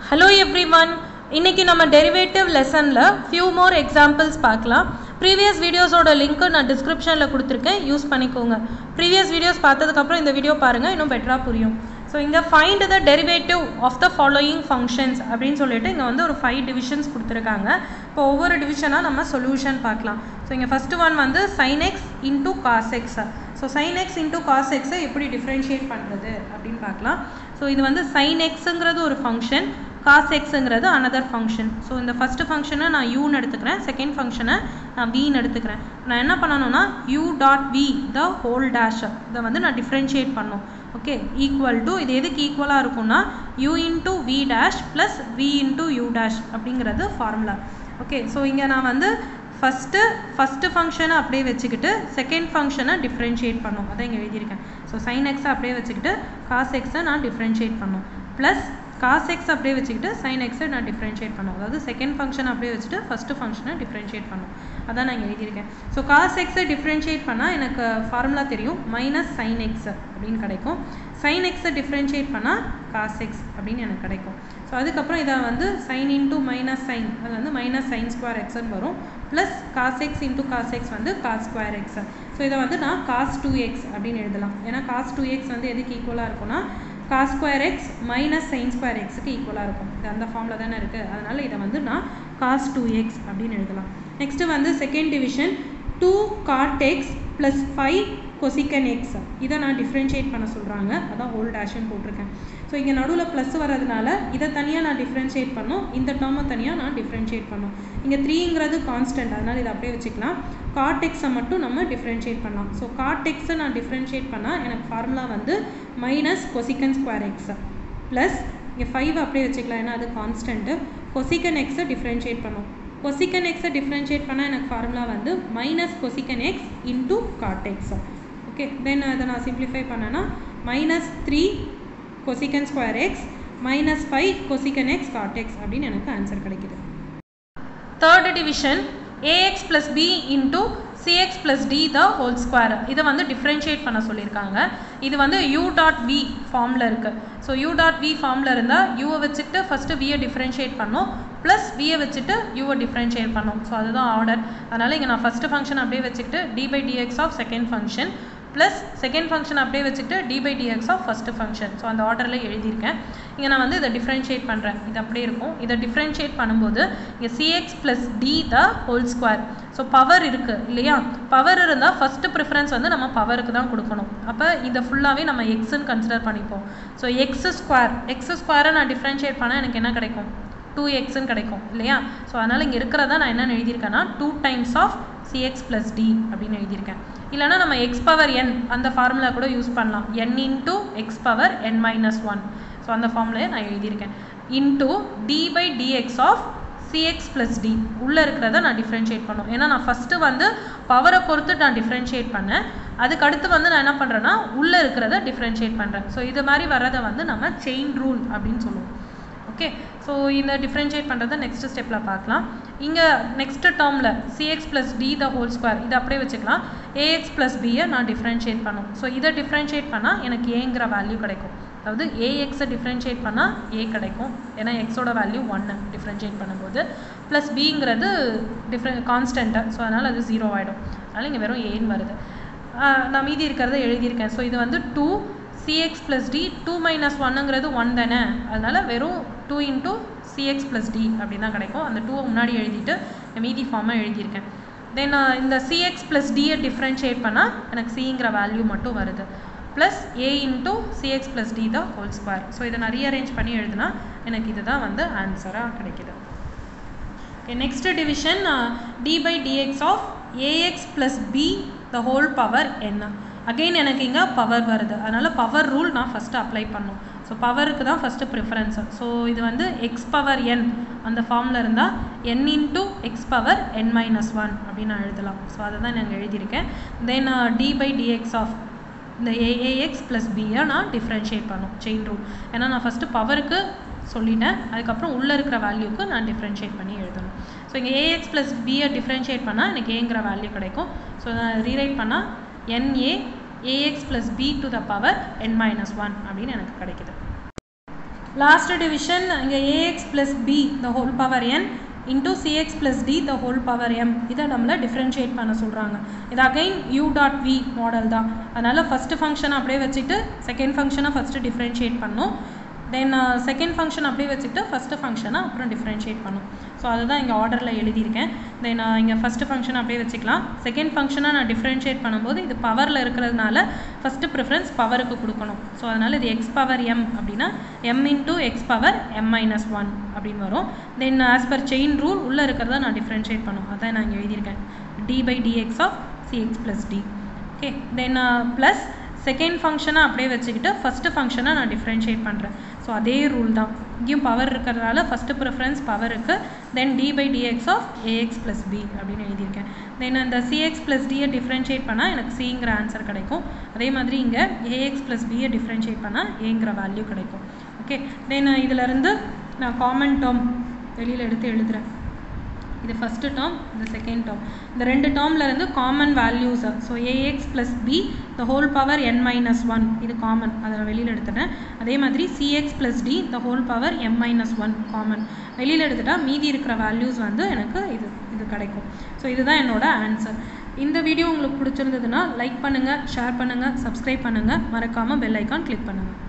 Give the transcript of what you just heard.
hello everyone இன்னைக்கு நம்ம derivative லெசனில் ஃபியூ மோர் எக்ஸாம்பிள்ஸ் பார்க்கலாம் ப்ரீவியஸ் வீடியோஸோட லிங்க்கு நான் டிஸ்கிரிப்ஷனில் கொடுத்துருக்கேன் யூஸ் பண்ணிக்கோங்க ப்ரீவியஸ் வீடியோஸ் பார்த்ததுக்கப்புறம் இந்த வீடியோ பாருங்கள் இன்னும் பெட்டராக புரியும் ஸோ இங்கே find the derivative of the following functions அப்படின்னு சொல்லிட்டு இங்கே வந்து ஒரு ஃபைவ் டிவிஷன்ஸ் கொடுத்துருக்காங்க இப்போ ஒவ்வொரு டிவிஷனாக நம்ம சொல்யூஷன் பார்க்கலாம் ஸோ இங்கே ஃபஸ்ட்டு ஒன் வந்து sin x into cos x so sin x into cos எக்ஸை எப்படி டிஃப்ரென்ஷியேட் பண்ணுறது அப்படின்னு பார்க்கலாம் ஸோ இது வந்து sin எக்ஸுங்கிறது ஒரு ஃபங்க்ஷன் காஸ் எக்ஸுங்கிறது அனதர் ஃபங்க்ஷன் ஸோ இந்த ஃபஸ்ட்டு ஃபங்க்ஷனை நான் யூன்னு எடுத்துக்கிறேன் செகண்ட் ஃபங்க்ஷனை நான் வின்னு எடுத்துக்கிறேன் நான் என்ன பண்ணணும்னா u dot v the whole dash இதை வந்து நான் டிஃப்ரென்ஷியேட் பண்ணும் ஓகே ஈக்குவல் டு இது எதுக்கு ஈக்குவலாக இருக்கும்னா u into v dash plus v into u dash அப்படிங்கிறது ஃபார்முலா ஓகே ஸோ இங்கே நான் வந்து ஃபஸ்ட்டு ஃபஸ்ட்டு ஃபங்க்ஷனை அப்படியே வச்சுக்கிட்டு செகண்ட் ஃபங்க்ஷனை டிஃப்ரென்ஷியேட் பண்ணும் அதான் இங்கே எழுதியிருக்கேன் ஸோ சைன் எக்ஸை அப்படியே வச்சுக்கிட்டு காஸ் எக்ஸை நான் டிஃப்ரென்ஷியேட் பண்ணும் ப்ளஸ் காஸ் எக்ஸ் அப்படியே வச்சுக்கிட்டு சைன் எக்ஸை நான் டிஃப்ரென்ஷியேட் பண்ணும் அதாவது செகண்ட் ஃபங்க்ஷன் அப்படியே வச்சுட்டு ஃபஸ்ட்டு ஃபங்க்ஷனை டிஃப்ரென்ஷியேட் பண்ணும் அதான் நான் இங்கே எழுதியிருக்கேன் ஸோ காஸ் எக்ஸை டிஃப்ரென்ஷியேட் பண்ணால் எனக்கு ஃபார்முலா தெரியும் மைனஸ் சைன் எக்ஸ் அப்படின்னு கிடைக்கும் சைன் எக்ஸை டிஃப்ரென்ஷியேட் பண்ணால் காஸ் எக்ஸ் அப்படின்னு எனக்கு கிடைக்கும் ஸோ அதுக்கப்புறம் இதை வந்து சைன் இன்டூ மைனஸ் சைன் அது வந்து மைனஸ் சைன் ஸ்கொயர் எக்ஸ்னு வரும் plus cos x into cos x வந்து காஸ் ஸ்கொயர் எக்ஸ் ஸோ இதை வந்து நான் காஸ் டூ எக்ஸ் அப்படின்னு எழுதலாம் ஏன்னா காஸ் டூ எக்ஸ் வந்து எதுக்கு ஈக்குவலாக இருக்கும்னா cos square x minus sine square எக்ஸுக்கு ஈக்குவலாக இருக்கும் இது அந்த ஃபார்மில் தானே இருக்குது அதனால் இதை வந்து நான் காஸ் டூ எக்ஸ் அப்படின்னு எழுதலாம் நெக்ஸ்ட்டு வந்து second division two cot x plus five cosec x இதை நான் டிஃப்ரென்ஷியேட் பண்ண சொல்கிறாங்க அதான் ஹோல் டேஷன் போட்டிருக்கேன் ஸோ இங்கே நடுவில் ப்ளஸ் வர்றதுனால இதை தனியாக நான் டிஃப்ரென்ஷியேட் பண்ணும் இந்த டேர்மை தனியாக நான் டிஃப்ரென்ஷியேட் பண்ணும் இங்கே த்ரீங்கிறது கான்ஸ்டன்ட் அதனால் இதை அப்படியே வச்சுக்கலாம் காட் எக்ஸை மட்டும் நம்ம டிஃப்ரென்ஷியேட் பண்ணலாம் ஸோ காட் எக்ஸை நான் டிஃப்ரென்ஷியேட் பண்ணால் எனக்கு ஃபார்முலா வந்து minus cosec square x plus இங்கே ஃபைவ் அப்படியே வச்சுக்கலாம் ஏன்னா அது கான்ஸ்டன்ட்டு கொசிக்கன் எக்ஸை டிஃப்ரென்ஷியேட் பண்ணும் கொசிக்கன் எக்ஸை டிஃப்ரென்ஷியேட் பண்ணால் எனக்கு ஃபார்முலா வந்து minus cosec x into cot x okay then அதை நான் சிம்ப்ளிஃபை பண்ணேன்னா minus three cosec square x minus five cosec x cot x அப்படின்னு எனக்கு ஆன்சர் கிடைக்குது third division a x plus b into CX plus d the whole square இதை வந்து differentiate பண்ண சொல்லியிருக்காங்க இது வந்து யூ டாட் வி ஃபார்மில் இருக்குது ஸோ யூ டாட் வி ஃபார்மில் இருந்தால் யூவை வச்சுட்டு ஃபஸ்ட்டு வியை டிஃப்ரென்ஷியேட் பண்ணோம் ப்ளஸ் வியை வச்சுட்டு யூவை டிஃப்ரென்ஷியேட் பண்ணோம் ஸோ அதுதான் ஆர்டர் அதனால் இங்கே நான் ஃபஸ்ட்டு ஃபங்க்ஷன் அப்படியே வச்சுக்கிட்டு d by dx of second function plus second function அப்படியே வச்சுக்கிட்டு d by dx of first function so அந்த ஆர்டரில் எழுதியிருக்கேன் இங்கே நான் வந்து இதை டிஃப்ரென்ஷியேட் பண்ணுறேன் இது அப்படியே இருக்கும் இதை டிஃப்ரென்ஷியேட் பண்ணும்போது இங்கே c x plus d the whole square so power இருக்குது இல்லையா பவர் இருந்தால் ஃபஸ்ட்டு ப்ரிஃபரன்ஸ் வந்து நம்ம பவருக்கு தான் கொடுக்கணும் அப்போ இதை ஃபுல்லாகவே நம்ம எக்ஸுன்னு கன்சிடர் பண்ணிப்போம் ஸோ எக்ஸ் ஸ்கொயர் எக்ஸ் ஸ்கொயரை நான் டிஃப்ரென்ஷியேட் பண்ணால் எனக்கு என்ன கிடைக்கும் டூ எக்ஸ்ன்னு கிடைக்கும் இல்லையா ஸோ அதனால் இங்கே இருக்கிறதா நான் என்ன எழுதியிருக்கேன்னா two times of CX plus d அப்படின்னு எழுதியிருக்கேன் இல்லைனா நம்ம எக்ஸ் பவர் என் அந்த ஃபார்முலா கூட யூஸ் பண்ணலாம் n into x power n minus one so அந்த ஃபார்முலையை நான் எழுதியிருக்கேன் into d by dx of CX plus d உள்ளே இருக்கிறத நான் டிஃப்ரென்ஷியேட் பண்ணும் ஏன்னா நான் ஃபஸ்ட்டு வந்து பவரை பொறுத்து நான் டிஃப்ரென்ஷியேட் பண்ணேன் அதுக்கு அடுத்து வந்து நான் என்ன பண்ணுறேன்னா உள்ளே இருக்கிறத டிஃப்ரென்ஷியேட் பண்ணுறேன் ஸோ இது மாதிரி வர்றதை வந்து நம்ம செயின் ரூல் அப்படின்னு சொல்லுவோம் ஓகே ஸோ இந்த டிஃப்ரென்ஷியேட் பண்ணுறதை நெக்ஸ்ட் ஸ்டெப்பில் பார்க்கலாம் இங்கே நெக்ஸ்ட் டேர்மில் c x plus d the whole square இதை அப்படியே வச்சுக்கலாம் ஏஎக்ஸ் ப்ளஸ் பியை நான் டிஃப்ரென்ஷியேட் பண்ணும் ஸோ இதை டிஃப்ரென்ஷியேட் பண்ணால் எனக்கு ஏங்கிற வேல்யூ கிடைக்கும் அதாவது ஏஎக்ஸை டிஃப்ரென்ஷியேட் பண்ணால் ஏ கிடைக்கும் ஏன்னா எக்ஸோட வேல்யூ ஒன்று டிஃப்ரென்ஷியேட் பண்ணும்போது ப்ளஸ் பிங்கிறது டிஃப்ரெண்ட் கான்ஸ்டன்ட்டு ஸோ அதனால் அது ஜீரோ ஆகிடும் அதனால் இங்கே வெறும் ஏன்னு வருது நான் மீதி இருக்கிறத எழுதியிருக்கேன் ஸோ இது வந்து two c x plus d two minus ஒன்னுங்கிறது ஒன் தானே அதனால் வெறும் two into c x plus d அப்படி தான் கிடைக்கும் அந்த டூவை முன்னாடி எழுதிட்டு மீதி ஃபார்மாக எழுதியிருக்கேன் தென் இந்த சிஎக்ஸ் ப்ளஸ் டியை டிஃப்ரென்ஷியேட் பண்ணால் எனக்கு சிங்கிற வேல்யூ மட்டும் வருது plus a into c x plus d தான் ஹோல் ஸ்கொயர் ஸோ இதை நான் ரீஅரேஞ்ச் பண்ணி எழுதுனா எனக்கு இதுதான் வந்து ஆன்சராக கிடைக்குது okay next division d by dx of ax plus b the whole power என்ன அகெயின் எனக்கு இங்கே பவர் வருது அதனால் பவர் ரூல் நான் ஃபஸ்ட்டு அப்ளை பண்ணும் ஸோ பவருக்கு தான் ஃபஸ்ட்டு ப்ரிஃபரன்ஸு ஸோ இது வந்து எக்ஸ் பவர் என் அந்த ஃபார்மில் இருந்தால் n into x power n minus one அப்படின்னு நான் எழுதலாம் ஸோ அதை தான் நாங்கள் எழுதியிருக்கேன் then d by dx of இந்த ஏஏஎக்ஸ் ப்ளஸ் பியை நான் டிஃப்ரென்ஷியேட் பண்ணும் செயின் ரூல் ஏன்னா நான் ஃபஸ்ட்டு பவருக்கு சொல்லிட்டேன் அதுக்கப்புறம் உள்ளே இருக்கிற வேல்யூக்கு நான் டிஃப்ரென்ஷியேட் பண்ணி எழுதணும் ஸோ இங்கே ஏஎக்ஸ் ப்ளஸ் பியை டிஃப்ரென்ஷியேட் பண்ணால் எனக்கு ஏங்கிற வேல்யூ கிடைக்கும் ஸோ நான் ரீரைட் பண்ணால் na ax plus b to the power n minus one அப்படின்னு எனக்கு கிடைக்குது லாஸ்ட் டிவிஷன் இங்கே ax plus b the whole power n into CX plus d the whole power m இதை நம்மளை டிஃப்ரென்ஷியேட் பண்ண சொல்கிறாங்க இது again u dot v model தான் அதனால் ஃபஸ்ட்டு ஃபங்க்ஷனை அப்படியே வச்சுட்டு செகண்ட் ஃபங்க்ஷனை ஃபஸ்ட்டு டிஃப்ரென்ஷியேட் பண்ணோம் தென் செகண்ட் ஃபங்க்ஷன் அப்படியே வச்சுக்கிட்டு ஃபஸ்ட்டு ஃபங்க்ஷனை அப்புறம் டிஃப்ரென்ஷியேட் பண்ணும் ஸோ அதுதான் இங்கே ஆர்டரில் எழுதியிருக்கேன் தென் இங்கே ஃபஸ்ட்டு ஃபங்க்ஷன் அப்படியே வச்சுக்கலாம் செகண்ட் ஃபங்க்ஷனை நான் டிஃப்ரென்ஷியேட் பண்ணும்போது இது பவரில் இருக்கிறதுனால ஃபஸ்ட்டு ப்ரிஃபரன்ஸ் பவருக்கு கொடுக்கணும் ஸோ அதனால் இது எக்ஸ் பவர் எம் அப்படின்னா m into x power m minus one அப்படின்னு வரும் then as per chain rule உள்ளே இருக்கிறத நான் டிஃப்ரென்ஷியேட் பண்ணும் அதான் நான் இங்கே எழுதியிருக்கேன் d by dx of CX plus d okay then plus second ஃபங்க்ஷனை அப்படியே வச்சுக்கிட்டு ஃபஸ்ட்டு ஃபங்க்ஷனை நான் டிஃப்ரென்ஷியேட் பண்ணுறேன் ஸோ அதே ரூல் தான் இங்கேயும் பவர் இருக்கிறதுனால ஃபஸ்ட்டு ப்ரிஃபரன்ஸ் பவருக்கு then d by dx of ax plus b அப்படின்னு எழுதியிருக்கேன் தென் அந்த சிஎக்ஸ் ப்ளஸ் டியை டிஃப்ரென்ஷியேட் பண்ணால் எனக்கு சிங்கிற ஆன்சர் கிடைக்கும் அதே மாதிரி இங்கே ஏஎக்ஸ் ப்ளஸ் பியை டிஃப்ரென்ஷியேட் பண்ணால் ஏங்கிற வேல்யூ கிடைக்கும் ஓகே தென் இதிலேருந்து நான் காமன் டேர்ம் வெளியில் எடுத்து எழுதுகிறேன் இது ஃபஸ்ட்டு டேர்ம் இது செகண்ட் டேர்ம் இந்த ரெண்டு டேர்மில் இருந்து common values so ax plus b the whole power n minus one இது காமன் அதை நான் வெளியில் எடுத்துட்டேன் அதே மாதிரி cx plus d the whole power m minus one common வெளியில் எடுத்துட்டா மீதி இருக்கிற வேல்யூஸ் வந்து எனக்கு இது இது கிடைக்கும் ஸோ இதுதான் என்னோட ஆன்சர் இந்த வீடியோ உங்களுக்கு பிடிச்சிருந்ததுன்னா லைக் பண்ணுங்கள் ஷேர் பண்ணுங்கள் சப்ஸ்கிரைப் பண்ணுங்கள் மறக்காமல் பெல் ஐக்கான் கிளிக் பண்ணுங்கள்